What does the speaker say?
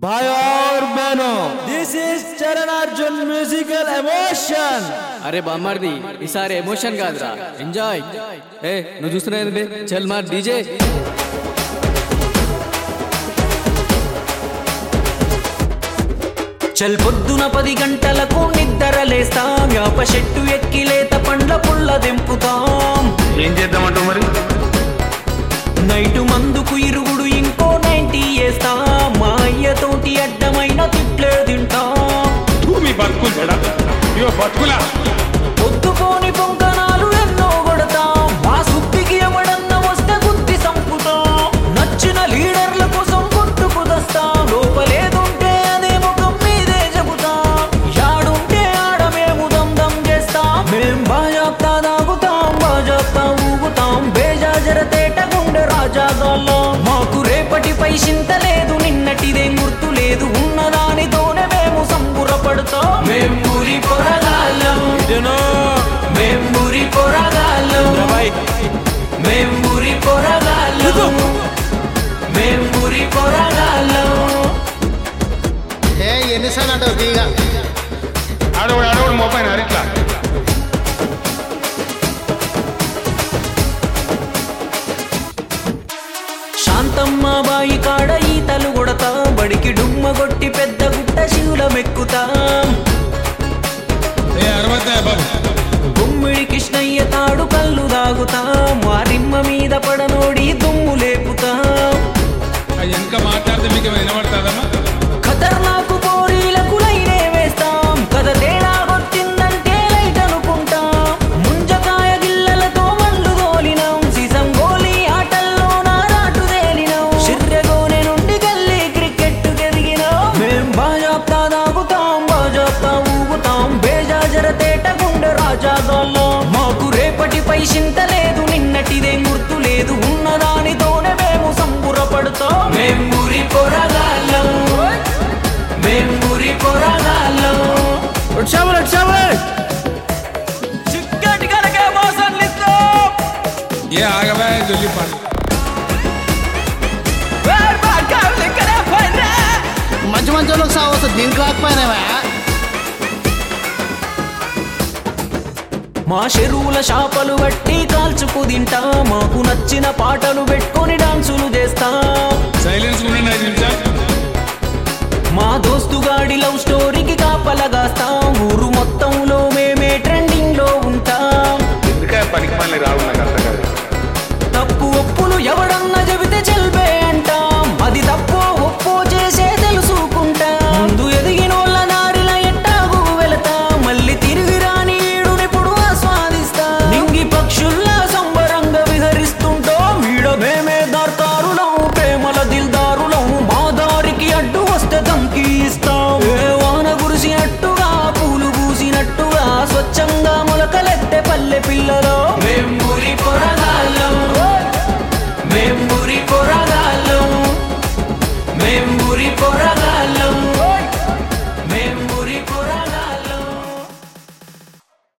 भाई और बहनों दिस इज चरण अर्जुन म्यूजिकल एमोशन అరే బామ్మర్ది ఈసారి ఎమోషన్ కాదురా ఎంజాయ్ ఏ నువ్వు చూస్తున్నా ఏంది చల్ మార్ డీజే చల్ పొద్దున పది గంటలకు నిద్ర లేస్తాం వేప చెట్టు ఎక్కి లేత పండ్ల పుల్ల దెంపుతాం ఏం చేద్దామంటావు మరి నైటు మందుకు ఇరుగుడు ఇంకో నైంటీ వేస్తాం మా అయ్యతోటి అడ్డమైన తిట్లే తింటాం తూ మీ బతుకులు చెడా ఇగో బతుకులా పొద్దుపోని పొంకనాలు ఎన్నో కొడతాం మా సుత్తికి ఎవడన్న వస్తే గుద్ది సంపుతాం నచ్చిన లీడర్ల కోసం కొట్టుకు దస్తాం లోపలేదుంటే అదే ముఖం మీదే చెబుతాం యాడుంటే ఆడ మేము దమ్ దమ్ చేస్తాం మేం బాజాప్తా దాగుతాం బాజాప్తా ఊగుతాం బేజాజర తేట గుండె రాజాగాల్లో మాకు రేపటిపై చింత లేదు నిన్నటిదేం గుర్తు లేదు ఉన్నదానితోనే మేము సంబురపడతాం మేం ఊరి పొరగాళ్ళం మేం ఊరి పొరగాళ్ళం మేం ఊరి పొరగాళ్ళం మేం ఊరి పొరగాళ్ళం ఏ ఎన్నిసార్లు అంటావు తీగ ఆడవాడు ఆడవాడు మోపైన ఇట్లా శాంతమ్మ బాయి కాడ ఈతలు కొడతా బడికి డుమ్మ కొట్టి పెద్ద గుట్ట శివులమెక్కుతాం గుమ్మిడి కృష్ణయ్య తాడు కళ్ళు దాగుతాం వారిమ్మ మీద పడనోడి దుమ్ము లేపుతాం వెనక మాట్లాడితే మీకు వినబడుతుందమ్మా ఖతర్నాకు పోరీలకు లైనే వేస్తాం కథ తేడా కొట్టిందంటే లైట్ అనుకుంటాం ముంజకాయ గిల్లలతో మల్లు తోలినాం సీసం గోలీ ఆటల్లో నారాటు తేలినాం చిర్రెగోనె నుండి గల్లీ క్రికెట్ గెలిగినాం మేం బాజాప్తా దాగుతాం బాజాప్తా ఊగుతాం బేజాజర తేట గుండె రాజాగాల్లో మాకు రేపటిపై చింత లేదు నిన్నటిదేం గుర్తు లేదు ఉన్నదానితోనే మేము సంబురపడతాం మేం ఊరి పొరగాళ్ళం మేం ఊరి పొరగాళ్ళం చిక్కటి కనుక మోసం ఇస్తాం ఏ ఆగవా జొల్లి పాడు మంచి మంచి వాళ్ళకి సాగు వస్తుంది దీనికి రాకపోయినావా మా చెరువుల చేపలు బట్టి కాల్చుకు తింటా మాకు నచ్చిన పాటలు పెట్టుకొని డాన్సులు చేస్తాం సైలెన్స్ ఉండండి ఐదు నిమిషాలు మా దోస్తు గాడి లవ్ స్టోరీకి కాపలగాస్తాం